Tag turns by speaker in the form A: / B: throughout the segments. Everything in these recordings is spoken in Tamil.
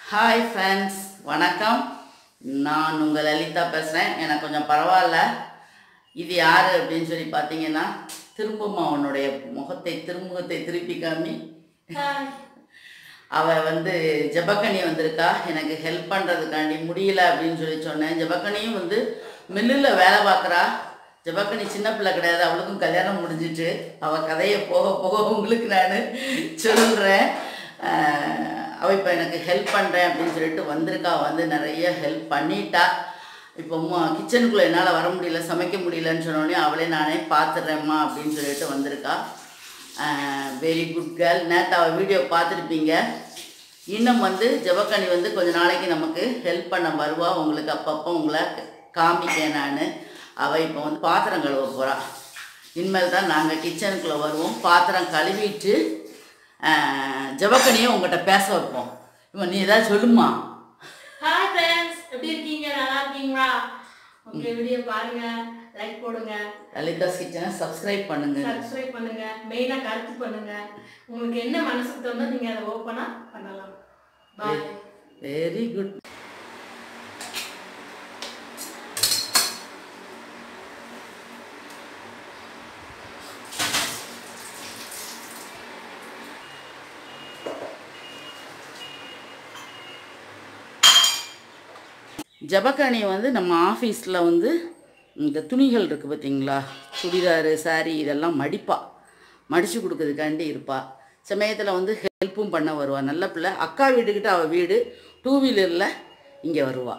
A: ஹாய் ஃப்ரெண்ட்ஸ் வணக்கம் நான் உங்கள் லலிதா பேசுகிறேன் எனக்கு கொஞ்சம் பரவாயில்ல இது யார் அப்படின்னு சொல்லி பார்த்தீங்கன்னா திரும்புமா உன்னுடைய முகத்தை திருமுகத்தை திருப்பி காமி அவ வந்து ஜபக்கனி வந்திருக்கா எனக்கு ஹெல்ப் பண்ணுறதுக்காண்டி முடியல அப்படின்னு சொல்லி சொன்னேன் ஜபக்கனியும் வந்து மில்லில் வேலை பார்க்குறா ஜபக்கனி சின்ன பிள்ளை கிடையாது அவளுக்கும் கல்யாணம் முடிஞ்சிட்டு அவள் கதையை போக போக உங்களுக்கு நான் சொல்கிறேன் அவள் இப்போ எனக்கு ஹெல்ப் பண்ணுறேன் அப்படின்னு சொல்லிட்டு வந்திருக்கா வந்து நிறைய ஹெல்ப் பண்ணிட்டா இப்போ கிச்சனுக்குள்ளே என்னால் வர முடியல சமைக்க முடியலன்னு சொன்னோடனே அவளே நானே பார்த்துடுறேம்மா அப்படின்னு சொல்லிட்டு வந்திருக்கா வெரி குட் கேர்ள் நேற்று அவள் வீடியோ பார்த்துருப்பீங்க இன்னும் வந்து ஜபக்கனி வந்து கொஞ்ச நாளைக்கு நமக்கு ஹெல்ப் பண்ண வருவா உங்களுக்கு அப்பப்போ உங்களை காமிக்கேன் நான் அவள் இப்போ வந்து பாத்திரம் கழுவ போகிறா இனிமேல் தான் நாங்கள் கிச்சனுக்குள்ளே வருவோம் பாத்திரம் கழுவிட்டு ஜபக்கனியை உங்கள்கிட்ட பேச வைப்போம் இவன் நீ ஏதாவது சொல்லுமா
B: ஹாய் ஃப்ரெண்ட்ஸ் எப்படி இருக்கீங்க நல்லா இருக்கீங்களா உங்க வீடியோ பாருங்க லைக் போடுங்க
A: லலிதாஸ் கிச்சனை சப்ஸ்கிரைப் பண்ணுங்க
B: சப்ஸ்கிரைப் பண்ணுங்க மெயினா கருத்து பண்ணுங்க உங்களுக்கு என்ன மனசுக்கு தோணுதோ நீங்க அதை ஓப்பனா பண்ணலாம் பாய்
A: வெரி குட் ஜபக்கணி வந்து நம்ம ஆஃபீஸில் வந்து இந்த துணிகள் இருக்குது பார்த்தீங்களா சுடிதாரு சாரி இதெல்லாம் மடிப்பா மடித்து கொடுக்கறதுக்காண்டி இருப்பா சமயத்தில் வந்து ஹெல்ப்பும் பண்ண வருவா நல்ல பிள்ளை அக்கா வீட்டுக்கிட்ட அவள் வீடு டூ வீலரில் இங்கே வருவா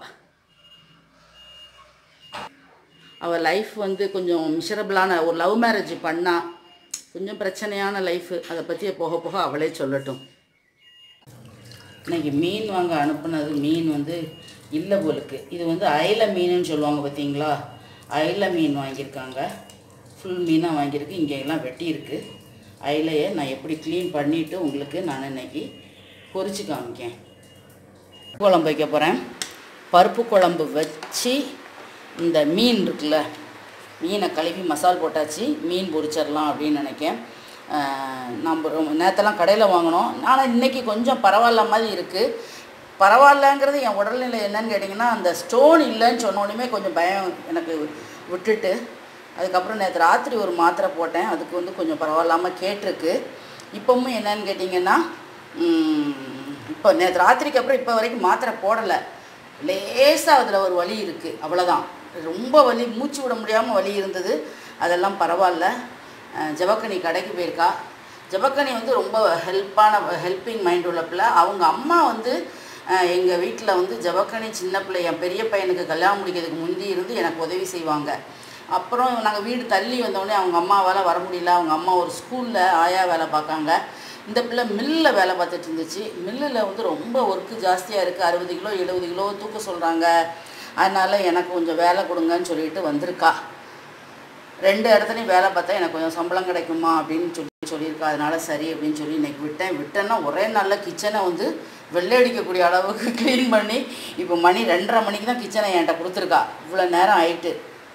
A: அவள் லைஃப் வந்து கொஞ்சம் மிஷரபிளான ஒரு லவ் மேரேஜ் பண்ணா கொஞ்சம் பிரச்சனையான லைஃபு அதை பற்றி போக போக அவளே சொல்லட்டும் இன்னைக்கு மீன் வாங்க அனுப்புனது மீன் வந்து இல்லை போலுக்கு இது வந்து அயில மீனுன்னு சொல்லுவாங்க பார்த்தீங்களா அயில மீன் வாங்கியிருக்காங்க ஃபுல் மீனாக வாங்கியிருக்கு இங்கே எல்லாம் வெட்டி இருக்கு அயிலையை நான் எப்படி க்ளீன் பண்ணிவிட்டு உங்களுக்கு நான் இன்னைக்கு பொரிச்சு காமிக்கேன் குழம்பு வைக்க போகிறேன் பருப்பு குழம்பு வச்சு இந்த மீன் இருக்குல்ல மீனை கழுவி மசால் போட்டாச்சு மீன் பொரிச்சிடலாம் அப்படின்னு நினைக்கேன் ஆஹ் நம்ம ரொம்ப நேற்றெல்லாம் கடையில் வாங்கினோம் ஆனால் இன்றைக்கி கொஞ்சம் பரவாயில்ல மாதிரி இருக்குது பரவாயில்லங்கிறது என் உடல்நிலை என்னன்னு கேட்டிங்கன்னா அந்த ஸ்டோன் இல்லைன்னு சொன்னோடனே கொஞ்சம் பயம் எனக்கு விட்டுட்டு அதுக்கப்புறம் நேற்று ராத்திரி ஒரு மாத்திரை போட்டேன் அதுக்கு வந்து கொஞ்சம் பரவாயில்லாமல் கேட்டிருக்கு இப்போவும் என்னன்னு கேட்டிங்கன்னா உம், இப்போ நேற்று ராத்திரிக்கு அப்புறம் இப்போ வரைக்கும் மாத்திரை போடலை லேசாக அதில் ஒரு வலி இருக்குது அவ்வளோதான் ரொம்ப வலி மூச்சு விட முடியாமல் வலி இருந்தது அதெல்லாம் பரவாயில்ல அஹ் ஜபக்கனி கடைக்கு போயிருக்கா ஜபக்கனி வந்து ரொம்ப ஹெல்ப்பான ஹெல்ப்பிங் மைண்ட் உள்ள பிள்ளை அவங்க அம்மா வந்து எங்கள் வீட்டில் வந்து ஜபக்கனி சின்ன பிள்ளை என் பெரிய பையனுக்கு கல்யாணம் முடிக்கிறதுக்கு முந்தி இருந்து எனக்கு உதவி செய்வாங்க அப்புறம் நாங்கள் வீடு தள்ளி வந்தோடனே அவங்க அம்மாவால் வர முடியல அவங்க அம்மா ஒரு ஸ்கூலில் ஆயா வேலை பார்க்காங்க இந்த பிள்ளை மில்லில் வேலை பார்த்துட்டு இருந்துச்சு மில்லில் வந்து ரொம்ப ஒர்க்கு ஜாஸ்தியாக இருக்குது அறுபது கிலோ எழுபது கிலோ தூக்க சொல்கிறாங்க அதனால் எனக்கு கொஞ்சம் வேலை கொடுங்கன்னு சொல்லிட்டு வந்திருக்கா ரெண்டு இடத்துலையும் வேலை பார்த்தா எனக்கு கொஞ்சம் சம்பளம் கிடைக்குமா அப்படின்னு சொல்லி சொல்லியிருக்கா அதனால சரி அப்படின்னு சொல்லி இன்னைக்கு விட்டேன் விட்டேன்னா ஒரே நாளில் கிச்சனை வந்து வெள்ளையடிக்கக்கூடிய அளவுக்கு க்ளீன் பண்ணி இப்போ மணி ரெண்டரை மணிக்கு தான் கிச்சனை என்கிட்ட கொடுத்துருக்கா இவ்வளோ நேரம் ஆயிட்டு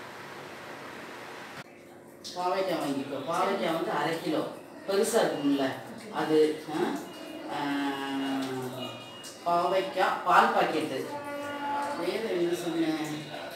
A: பாவைக்காய் வாங்கிக்கோ பாவைக்காய் வந்து அரை கிலோ பெருசாக இருக்கும்ல அது ஆ? ஆ, பாவைக்காய் பால் பாக்கெட்டு வேறு என்ன சொன்னேன்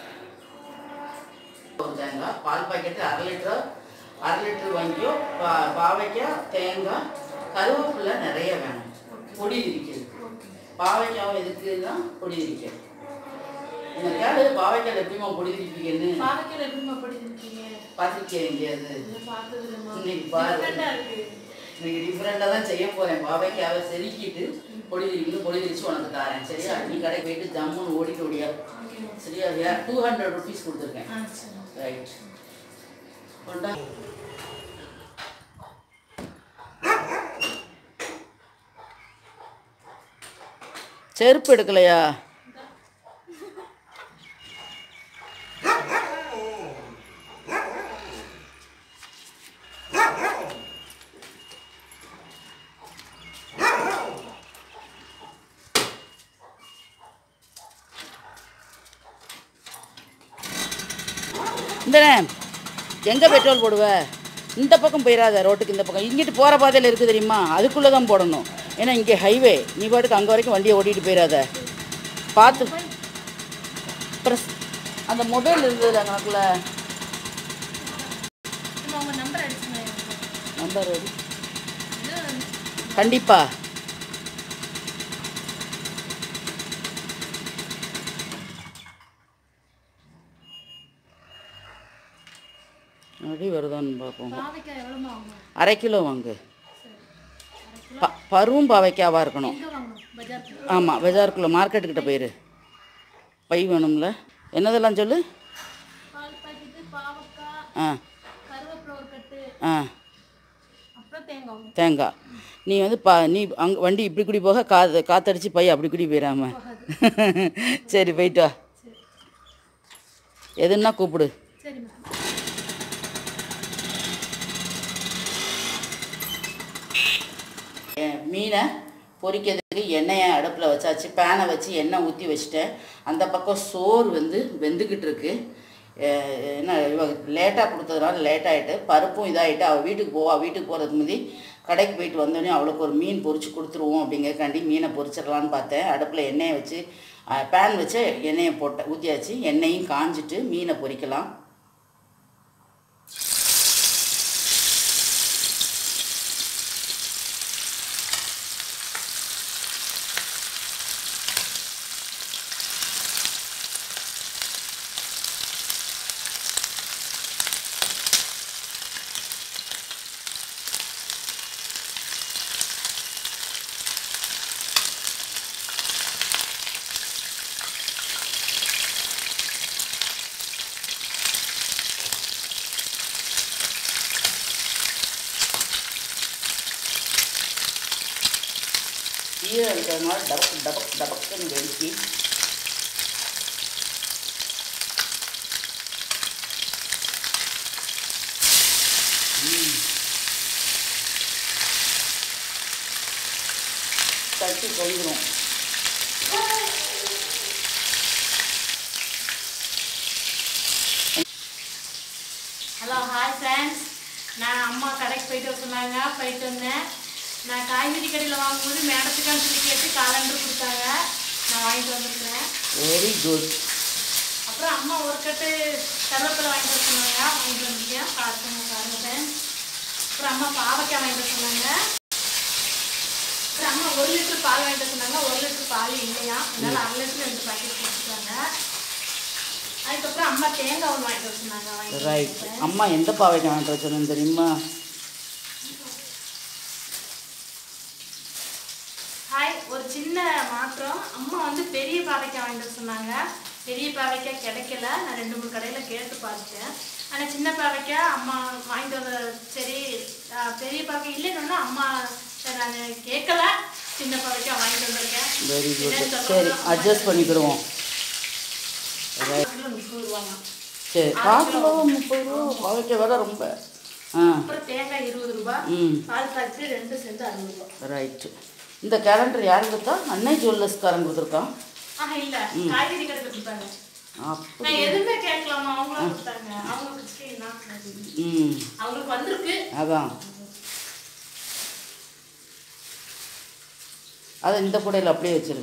A: ஒரு தேங்காய் பால் பாக்கெட்டு அரை லிட்டர் அரை லிட்டர் வாங்கியோ பா பாவைக்காய் தேங்காய் கருவேப்பிலை நிறைய வேணும் பொடி திரிக்கிறது பாவைக்காய் எதுக்குன்னா பொடி திரிக்க எனக்கு யாரு பாவைக்காய் எப்படிமா பொடி திரிப்பீங்கன்னு
B: பாவைக்காய் எப்படிமா படிச்சிருக்கீங்க
A: பார்த்துருக்கேன் எங்கேயாவது
B: இதை பார்த்தது இல்லைம்மா
A: இன்னைக்கு பாரு.
B: டிஃப்ரெண்டா இருக்கு
A: இன்னைக்கு டிஃப்ரெண்டாக தான் செய்ய போகிறேன் பாவைக்காவை செதுக்கிட்டு பொடி திரிக்கணும் பொடி திரிச்சு உனக்கு தரேன் சரியா நீ கடைக்கு போயிட்டு ஜம்முன்னு ஓடிட்டு ஓடியா
B: ஓகேம்மா.
A: சரியா டூ ஹண்ட்ரட் ருபீஸ் கொடுத்துருக்கேன்
B: ஆ சரி
A: ரைட் கொண்டா செருப்பு எடுக்கலையா இந்தண்ணே எங்கே பெட்ரோல் போடுவ இந்த பக்கம் போயிடாத ரோட்டுக்கு இந்த பக்கம் இங்கிட்டு போகிற பாதையில் இருக்குது தெரியுமா அதுக்குள்ளே தான் போடணும் ஏன்னா இங்கே ஹைவே நீ பாட்டுக்கு அங்கே வரைக்கும் வண்டியை ஓட்டிகிட்டு போயிடாத பார்த்து ப்ரெஸ் அந்த மொபைல் இருந்ததுல கணக்கில்
B: நம்ம உங்க நம்பர் அடிச்சுங்க
A: நம்பர் கண்டிப்பா அப்படி வருதான்னு பார்ப்போம்
B: பாவைக்காய் எவ்வளோமா வாங்கணும்
A: அரை கிலோ வாங்கு ப பருவும் பாவைக்காவாக இருக்கணும்
B: எங்கே வாங்கணும் பஜார்
A: ஆமாம் பஜாருக்குள்ளே மார்க்கெட்டுக்கிட்ட போயிரு பை வேணும்ல என்னதெல்லாம் சொல்லு
B: பால் பாக்கெட்டு பாவக்காய்
A: ஆ
B: கருவேப்பிலை ஒரு கட்டு
A: ஆ
B: அப்புறம் தேங்காய் ஒன்று
A: தேங்காய் நீ வந்து பா நீ அங்கே வண்டி இப்படி குடி போக காத்து காத்தடிச்சு பை அப்படி குடி போயிடாம சரி போயிட்டு வா எதுன்னா கூப்பிடு
B: சரி மேம்
A: என் மீனை பொரிக்கிறதுக்கு எண்ணெயை அடுப்பில் வச்சாச்சு பேனை வச்சு எண்ணெய் ஊற்றி வச்சுட்டேன் அந்த பக்கம் சோறு வந்து வெந்துக்கிட்டு இருக்கு அஹ் என்ன இவ லேட்டாக கொடுத்ததுனால லேட் ஆகிட்டு பருப்பும் இதாகிட்டு அவள் வீட்டுக்கு போவா வீட்டுக்கு போகிறதுக்கு முந்தி கடைக்கு போயிட்டு வந்தோடனே அவளுக்கு ஒரு மீன் பொரிச்சு கொடுத்துருவோம் அப்படிங்கறக்காண்டி மீனை பொரிச்சிடலான்னு பார்த்தேன் அடுப்பில் எண்ணெயை வச்சு பேன் வச்சு எண்ணெயை போட்ட ஊற்றியாச்சு எண்ணெயும் காஞ்சிட்டு மீனை பொரிக்கலாம் ஈரம் இருக்கிறதுனால டபக் டபக் டபக்குன்னு வெடிக்கி தட்டி கொழுந்துரும்
B: ஹலோ ஹாய் ஃப்ரெண்ட்ஸ் நான் அம்மா கடைக்கு போயிட்டு வர சொன்னாங்க போயிட்டு வந்தேன் நான் காய்கறி கடையில் வாங்கும்போது மேடத்துக்கான்னு சொல்லி கேட்டு காலண்டர் கொடுத்தாங்க நான் வாங்கிட்டு வந்திருக்கிறேன்
A: வெரி குட்
B: அப்புறம் அம்மா ஒரு கட்டு கருவேப்பிலை வாங்கிட்டு வர சொன்னாங்க வாங்கிட்டு வந்திருக்கேன் பார்த்துங்க பாருங்க friends. அப்புறம் அம்மா பாவக்காய் வாங்கிட்டு வர சொன்னாங்க அப்புறம் அம்மா ஒரு லிட்டர் பால் வாங்கிட்டு வர சொன்னாங்க ஒரு லிட்டர் பால் இல்லையா அதனால அரை லிட்டர் ரெண்டு பாக்கெட் கொடுத்துட்டாங்க அதுக்கப்புறம் அம்மா தேங்காய் ஒன்று வாங்கிட்டு வர சொன்னாங்க வாங்கிட்டு
A: ரைட்
B: வந்திருக்கேன்.
A: அம்மா எந்த பாவைக்கு வாங்கிட்டு வச்சோன்னு தெரியுமா
B: ஹாய் ஒரு சின்ன மாற்றம் அம்மா வந்து பெரிய பாவைக்காய் வாங்கிட்டு வர சொன்னாங்க பெரிய பாவைக்காய் கிடைக்கல நான் ரெண்டு மூணு கடையில் கேட்டு பார்த்துட்டேன் ஆனால் சின்ன பாவைக்காய் அம்மா வாங்கிட்டு வந்த சரி ஆஹ் பெரிய பாவைக்காய் இல்லைன்னு அம்மா சரி நான் கேட்கல சின்ன பாவைக்காய் வாங்கிட்டு வந்திருக்கேன்
A: வெரி குட்
B: என்னன்னு
A: சரி
B: சொல்லுங்க.
A: அட்ஜஸ்ட் பண்ணிக்கிடுவோம்
B: அரை கிலோ முப்பது ரூபாங்க
A: சரி காக்கிலோ முப்பது ரூபா பாவைக்காய் விலை ரொம்ப ஆ
B: அப்புறம் தேங்காய் இருபது ரூபாய்
A: ம்
B: பால் பாக்கெட்டு ரெண்டு சேர்ந்து அறுபது ரூபாய்
A: ரைட்டு இந்த கேலண்டர் யார் கொடுத்தா அன்னை ஜுவல்லர்ஸ்காரன் கொடுத்துருக்கான்
B: ஆஹா இல்லை காய்கறி கடையில் கொடுத்தாங்க
A: அப்போ
B: நான் எதுவுமே கேட்கலாமா அவங்களா கொடுத்தாங்க அவங்க கிறிஸ்டி நான் சொன்னது.
A: ம்
B: அவங்களுக்கு வந்திருக்கு
A: அதான் அதை இந்த கூடையில் அப்படியே வச்சிரு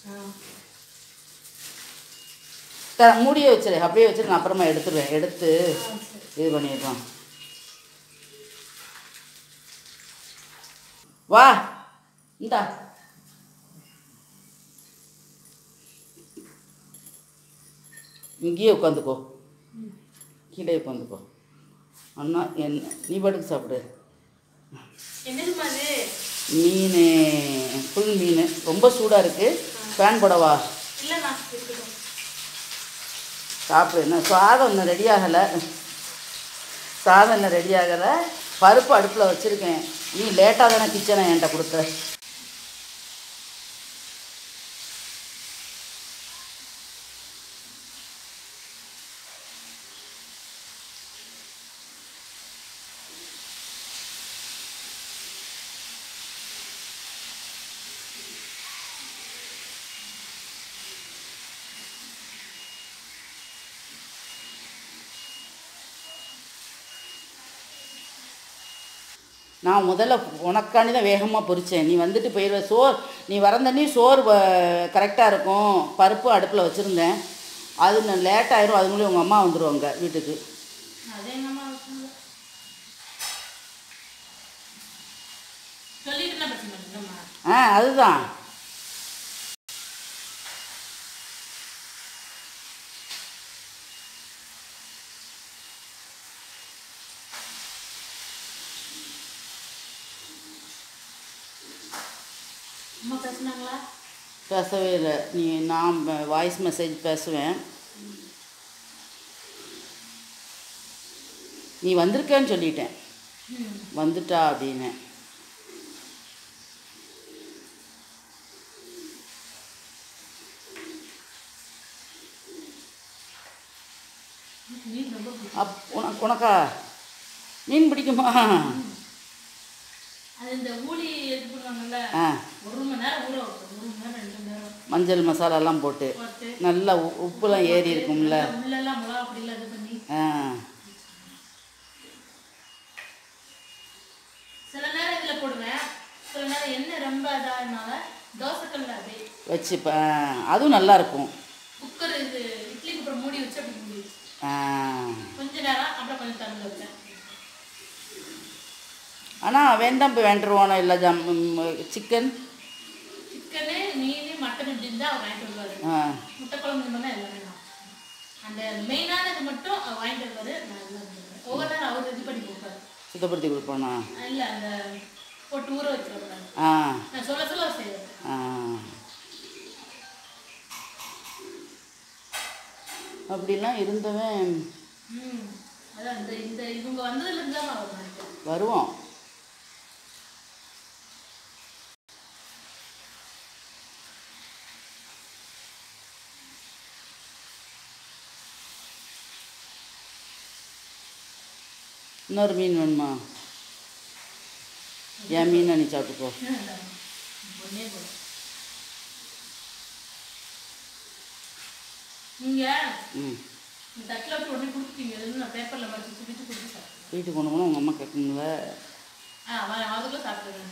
A: த மூடியே வச்சிரு அப்படியே வச்சிரு நான் அப்புறமா எடுத்துருவேன் எடுத்து இது பண்ணிடுறோம் வா இந்தா இங்கேயே உட்காந்துக்கோ கீழே உட்காந்துக்கோ அண்ணா என்ன நீ பாட்டுக்கு சாப்பிடு
B: என்னதுமா அது
A: மீன் ஃபுல் மீன் ரொம்ப சூடாக இருக்குது ஃபேன் போடவா
B: இல்லைண்ணா இருக்கட்டும்
A: சாப்பிடு என்ன சாதம் இன்னும் ரெடி ஆகலை சாதம் இன்னும் ரெடி ஆகலை பருப்பு அடுப்பில் வச்சுருக்கேன் நீ லேட்டாக தானே கிச்சனை என்கிட்ட கொடுத்த நான் முதல்ல உனக்காண்டி தான் வேகமாக பொரிச்சேன் நீ வந்துட்டு போயிடுவ சோறு நீ வரந்தண்ணி சோறு கரெக்டாக இருக்கும் பருப்பு அடுப்பில் வச்சுருந்தேன் அது நான் லேட் ஆயிரும் அதுக்குள்ளே உங்கள் அம்மா வந்துடுவாங்க வீட்டுக்கு
B: அதே எங்க அம்மா வச்சாங்க. சொல்லிட்டு என்ன பிரச்சனை இருக்குங்கம்மா
A: ஆ அதுதான்
B: அம்மா பேசுனாங்களா
A: பேசவே இல்லை நீ நான் வாய்ஸ் மெசேஜ் பேசுவேன் நீ வந்திருக்கேன்னு சொல்லிட்டேன்
B: ம்
A: வந்துட்டா அப்படின்னு
B: மீன் ரொம்ப பிடிக்கும்
A: அப் உனக்கு உனக்கா மீன் பிடிக்குமா
B: அது இந்த ஊழி இது பண்ணுவாங்கல்ல
A: ஆ
B: ஒரு மணி நேரம் ஊற வைப்போம் ஒரு மணி நேரம் ரெண்டு மணி நேரம்
A: மஞ்சள் மசாலாலாம் போட்டு
B: போட்டு
A: நல்லா உ- உப்புலாம் ஏறி இருக்கும்ல
B: நல்லா உள்ளெல்லாம் மிளகா பொடியெல்லாம் இது பண்ணி
A: ஆ
B: சில நேரம் இதில் போடுவேன் சில நேரம் எண்ணெய் ரொம்ப இதாகனால தோசைக்கல்ல அப்படியே
A: வச்சு ப அதுவும் நல்லா இருக்கும்
B: குக்கர் இது இட்லி குக்கர் மூடி வச்சு அப்படி மூடி வச்சு.
A: ஆ
B: கொஞ்ச நேரம் அப்புறம் கொஞ்சம் தண்ணி வைப்பேன்
A: ஆனால் வேண்டாம் போய் வேண்டுருவானோ இல்லை ஜம் சிக்கன்
B: சிக்கனு மீன் மட்டன் இப்படி இருந்தால் அவர் வாங்கிட்டு வருவார்
A: ஆ
B: முட்டை குழம்பு இந்த மாதிரிலாம் எல்லாமே நான் அந்த மெயினானது மட்டும் அவர் வாங்கிட்டு வருவார் நான் எல்லாம் பண்ணுவேன் ஒவ்வொரு நேரம் அவர் இது பண்ணி கொடுப்பாரு
A: சுத்தப்படுத்தி கொடுப்பானா
B: இல்லை அந்த போட்டு ஊற வச்சிடக்கூடாது
A: ஆ
B: நான் சொல்ல சொல்ல அவர் செய்வார்
A: ஆ அப்படிலாம் இருந்தவன்
B: ம் அதான் இந்த இந்த இவங்க வந்ததுலேருந்து தான் அவர் நினைக்கிறேன்
A: வருவோம் இன்னொரு மீன் வேணுமா என் மீனை நீ சாப்பிட்டுக்கோ
B: ஒன்னே போதும் நீங்கள்
A: ம்
B: இந்த தட்டில் வச்சு உடனே கொடுத்துட்டீங்க எதுவும் நான் பேப்பரில் மடிச்சு சுற்றிட்டு கொடுத்துட்டேன்
A: வீட்டுக்கு கொண்டு போனால் உங்கள் அம்மா கேட்கும்ல
B: ஆ அவன் அதுக்குள்ளே சாப்பிடுவேன்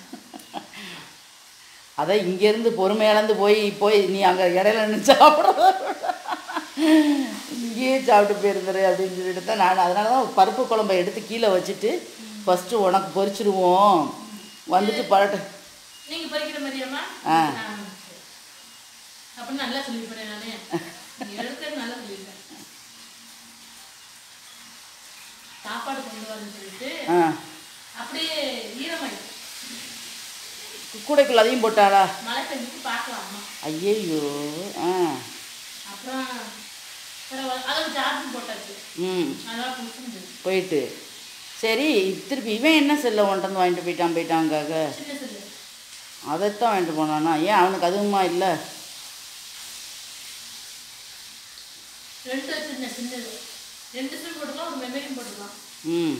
A: அதான் இங்கேருந்து பொறுமை இழந்து போய் போய் நீ அங்கே இடையில நின்று சாப்பிட்றத இங்கேயே சாப்பிட்டு போயிருந்துரு அப்படின்னு சொல்லிட்டு தான் நான் அதனால தான் பருப்பு குழம்பை எடுத்து கீழே வச்சுட்டு ஃபஸ்ட்டு உனக்கு பொரிச்சிடுவோம் வந்துட்டு பரட்டு
B: நீங்கள் பறிக்கிற மாதிரியாம்மா
A: ஆ.
B: சரி. அப்படின்னு நல்லா சொல்லியிருப்பேன் நானே நீங்க எடுக்கிறது நல்லா சொல்லியிருப்பேன் சாப்பாடு கொண்டு வரேன்னு சொல்லிட்டு
A: ஆ
B: அப்படியே ஈரமாயிடுச்சு
A: கூடைக்குள்ள அதையும் போட்டாளா
B: மழை பெஞ்சிட்டு பார்க்கலாம் அம்மா
A: ஐயையோ ஆ
B: அப்புறம் பரவாயில்ல அதை சார்ஜ் போட்டாச்சு
A: ம்
B: அதெல்லாம் பிடிச்சிருந்தது
A: போயிட்டு சரி திருப்பி இவன் என்ன செல்ல ஒன்றது வாங்கிட்டு போயிட்டான் போயிட்டாங்காக
B: சின்ன செல்லு
A: அதைத்தான் வாங்கிட்டு போனானா ஏன் அவனுக்கு அதுவுமா இல்லை
B: ரெண்டு வச்சிருந்தேன் சின்னது ரெண்டு சிம் போட்டுக்கலாம் ஒரு மெமரியும் போட்டுக்கலாம்
A: ம்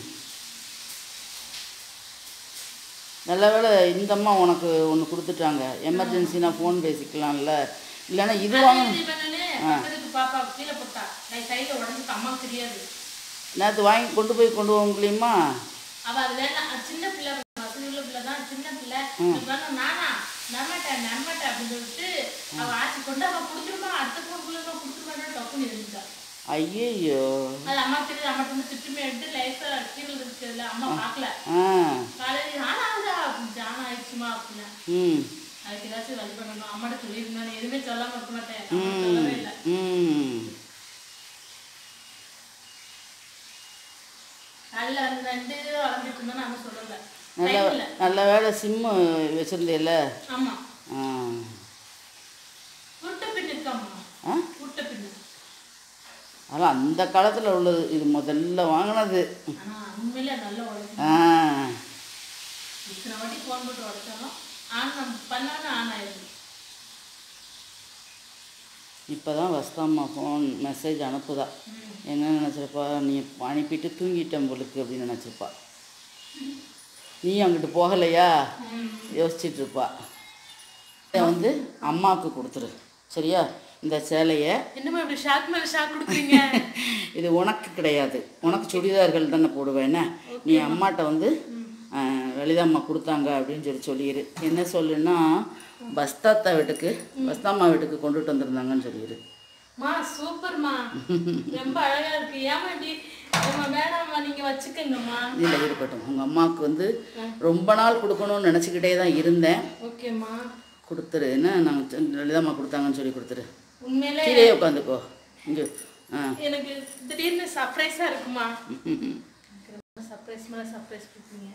A: நல்ல வேளை இந்த அம்மா உனக்கு ஒன்று கொடுத்துட்டாங்க எமர்ஜென்சினா ஃபோன் பேசிக்கலாம்ல இல்லைன்னா இது வாங்க
B: அது இது பண்ணனே பக்கத்துக்கு பாப்பா கீழே போட்டா நான் சைடில் உடஞ்சிட்டு அம்மாவுக்கு தெரியாது
A: நேற்று வாங்கி கொண்டு போய் கொண்டு போக முடியுமா
B: அவ அது வேணாம் அது சின்ன பிள்ளை வசதி உள்ள பிள்ளை தான் சின்ன பிள்ளை இது வேணாம் நானா நம்மட்டேன் நம்மட்டேன் அப்படின்னு சொல்லிட்டு அவ ஆட்சி கொண்டு அவ கொடுத்துருமா அடுத்த பொருள் கொடுத்துருமான்னு டப்புன்னு இருந்துட்டா
A: ஐயையோ
B: அது அம்மா தெரியுது அம்மா வந்து திட்டுமே எடுத்து லைஃப்ல கீழே இருக்குதுல்ல அம்மா பார்க்கல
A: ஆ
B: காலையில் ஆனாவுதா ஜான ஆயிடுச்சுமா அப்படின்னா
A: ம்
B: அதுக்கு ஏதாச்சும் வழி பண்ணணும் அம்மாட்ட சொல்லியிருந்தேன் எதுவுமே சொல்லாம இருக்க மாட்டேன் அம்மா சொல்லவே இல்லை
A: ம்
B: காலையில் அந்த ரெண்டு வளர்ந்துட்டு இருந்தா அம்மா சொல்லல
A: நல்ல
B: டைம் இல்லை
A: நல்ல வேளை சிம்மு வச்சுருந்தேல
B: ஆமா
A: ஆ
B: உருட்டை பின் இருக்காம்மா
A: ஆ
B: உருட்டை பின்னு
A: அதெல்லாம் அந்த காலத்தில் உள்ளது இது முதல்ல வாங்கினது
B: ஆனா உண்மையிலே நல்ல உழைக்கும்
A: ஆ
B: இத்தனை வாட்டி ஃபோன் போட்டு உடைச்சாலும் ஆன் நம்ம பண்ணோன்னு ஆன் ஆயிடுது
A: இப்போ தான் வஸ்தாம்மா ஃபோன் மெசேஜ் அனுப்புதா
B: ம்.
A: என்ன நினச்சிருப்பா நீ அனுப்பிட்டு தூங்கிட்டேன் போலுக்கு அப்படின்னு நினச்சிருப்பா நீ அங்கிட்டு போகலையா
B: ம்.
A: யோசிச்சுட்டு இருப்பா இதை வந்து அம்மாவுக்கு கொடுத்துரு சரியா இந்த சேலையை
B: என்னம்மா இப்படி ஷாக் மேல ஷாக் கொடுக்குறீங்க
A: இது உனக்கு கிடையாது உனக்கு சுடிதார்கள் தானே போடுவேன் என்ன நீ அம்மாட்ட வந்து லலிதாம்மா கொடுத்தாங்க அப்படின்னு சொல்லி சொல்லிடு என்ன சொல்லுன்னா பஸ்தாத்தா வீட்டுக்கு பஸ்தாம்மா வீட்டுக்கு கொண்டுட்டு வந்திருந்தாங்கன்னு சொல்லிடு
B: மா சூப்பர்மா ரொம்ப அழகா இருக்கு ஏமா இப்படி நம்ம வேணாம்மா நீங்க வச்சுக்கோங்கம்மா
A: இல்லை இருக்கட்டும் உங்கள் அம்மாவுக்கு வந்து ரொம்ப நாள் கொடுக்கணும்னு நினச்சிக்கிட்டே தான் இருந்தேன்
B: ஓகேம்மா
A: கொடுத்துரு என்ன நாங்கள் லலிதாம்மா கொடுத்தாங்கன்னு சொல்லி கொடுத்துரு
B: உண்மையிலே
A: கீழே உட்காந்துக்கோ இங்கே ஆ
B: எனக்கு திடீர்னு சர்ப்ரைஸா இருக்குமா சர்ப்ரைஸ் மேல சர்ப்ரைஸ் கொடுத்தீங்க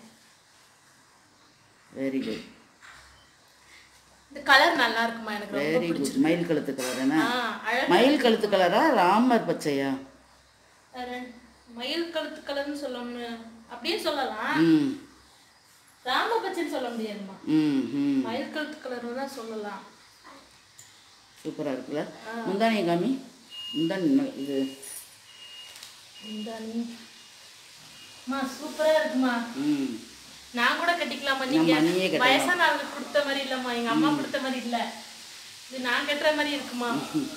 A: வெரி குட்
B: இந்த கலர் நல்லா இருக்குமா எனக்கு ரொம்ப
A: வெரி குட் மயில் கழுத்து கலர் என்ன
B: ஆ அழகா
A: மயில் கழுத்து கலரா ராமர் பச்சையா
B: ரெண்டு- மயில் கழுத்து கலர்னு சொல்லணும் அப்படியே சொல்லலாம்
A: ம்
B: ராமபச்சன் சொல்ல முடியாதுமா
A: ம் ம்
B: மயில் கழுத்து கலர் தான் சொல்லலாம்
A: சூப்பராக இருக்குல்ல முந்தானி காமி முந்தானி ந- இது
B: இந்தானி அம்மா சூப்பரா இருக்குமா
A: ம்
B: நான் கூட கட்டிக்கலாமா நீங்க
A: ஆமா, நீயே கட்டலாம்.
B: வயசான ஆளுக்கு கொடுத்த மாதிரி இல்லம்மா எங்க அம்மா கொடுத்த மாதிரி இல்ல இது நான் கட்டுற மாதிரி இருக்குமா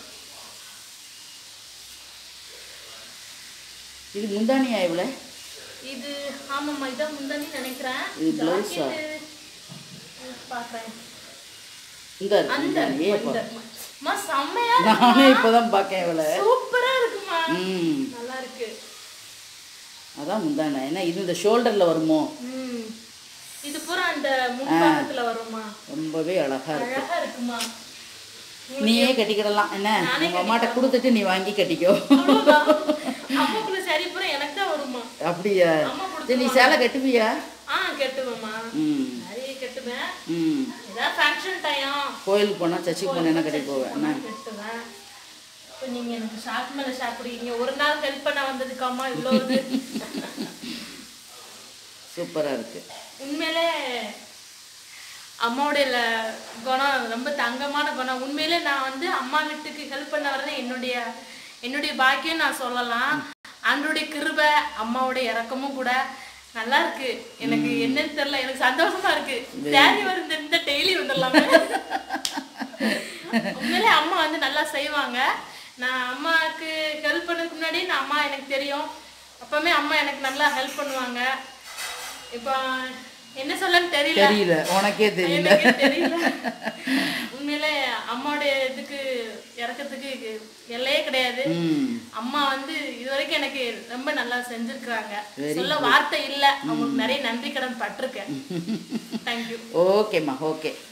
A: இது முந்தானியா இவ்வளோ
B: இது ஆமாம்மா இதான் முந்தானி நினைக்கிறேன்
A: இது blouse ஆ?
B: Jacket, இது பாக்குறேன்
A: இந்த இருக்கு
B: அந்த
A: முந்தானி ஏப்பா
B: அம்மா செம்மையா
A: நானே இப்போதான் பார்க்கேன் இவ்வளோ
B: சூப்பரா இருக்குமா
A: ம்
B: நல்லா இருக்கு
A: அதான் முந்தானே ஏன்னா இது இந்த ஷோல்டரில் வருமோ
B: ம் இது பூரா அந்த முன்பாகத்துல வருமா
A: ரொம்பவே அழகா இருக்கு
B: அழகா இருக்குமா
A: நீயே கட்டிக்கிடலாம் என்ன உங்க அம்மாட்ட கொடுத்துட்டு நீ வாங்கி கட்டிக்கோ
B: அவ்வளவுதான். அம்மாக்குள்ள சரி பூரா எனக்கு தான் வருமா
A: அப்படியா
B: அம்மா
A: சரி நீ சேலை கட்டுவியா
B: ஆ கெட்டுவேம்மா
A: ம்
B: நிறைய கெட்டுவேன்
A: ம்
B: ஏதாவது ஃபங்க்ஷன் டைம்
A: கோயிலுக்கு போனால் சர்ச்சுக்கு போனேன்னா கட்டி போவேன் என்ன
B: கெட்டுவேன் இப்போ நீங்க எனக்கு ஷாக் மேல ஷாக் கொடுக்கீங்க ஒரு நாள் ஹெல்ப் பண்ண வந்ததுக்காமா இவ்வளோ இது
A: சூப்பராக இருக்கு
B: உண்மையிலே அம்மாவுடைய ல- குணம் ரொம்ப தங்கமான குணம் உண்மையிலே நான் வந்து அம்மா வீட்டுக்கு ஹெல்ப் பண்ண வரது என்னுடைய என்னுடைய பாக்கியம் நான் சொல்லலாம் அன்றைய கிருபை அம்மாவுடைய இறக்கமும் கூட நல்லா இருக்கு எனக்கு என்னன்னு தெரியல எனக்கு சந்தோஷமா இருக்கு தேடி வருது இந்த டெய்லி வந்துடலாம் உண்மையிலே அம்மா வந்து நல்லா செய்வாங்க நான் அம்மாவுக்கு ஹெல்ப் பண்ணதுக்கு முன்னாடி நான் அம்மா எனக்கு தெரியும் அப்பவுமே அம்மா எனக்கு நல்லா ஹெல்ப் பண்ணுவாங்க இப்போ என்ன சொல்லன்னு தெரியல
A: தெரியல உனக்கே தெரியல
B: எனக்கே தெரியல உண்மையிலே அம்மாவுடைய இதுக்கு இறக்கத்துக்கு இது எல்லையே கிடையாது
A: ம்
B: அம்மா வந்து இது வரைக்கும் எனக்கு ரொம்ப நல்லா செஞ்சிருக்கிறாங்க சொல்ல வார்த்தை இல்ல அவங்களுக்கு நிறைய நன்றி கடன் பட்டிருக்கேன் தேங்க்யூ
A: ஓகேம்மா ஓகே